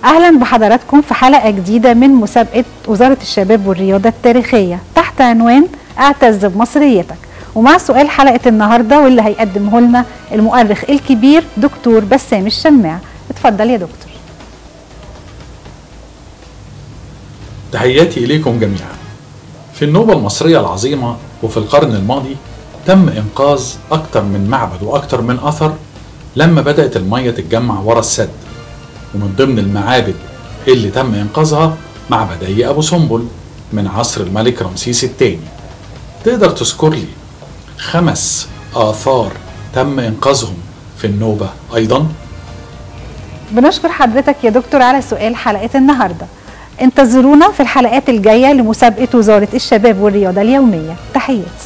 اهلا بحضراتكم في حلقه جديده من مسابقه وزاره الشباب والرياضه التاريخيه تحت عنوان اعتز بمصريتك ومع سؤال حلقه النهارده واللي هيقدمه لنا المؤرخ الكبير دكتور بسام الشماع اتفضل يا دكتور تحياتي إليكم جميعا في النوبة المصرية العظيمة وفي القرن الماضي تم إنقاذ أكتر من معبد وأكتر من أثر لما بدأت المية تتجمع ورا السد ومن ضمن المعابد اللي تم إنقاذها معبدي أبو سمبل من عصر الملك رمسيس الثاني تقدر تذكر لي خمس آثار تم إنقاذهم في النوبة أيضا بنشكر حضرتك يا دكتور على سؤال حلقه النهارده انتظرونا في الحلقات الجايه لمسابقه وزاره الشباب والرياضه اليوميه تحياتي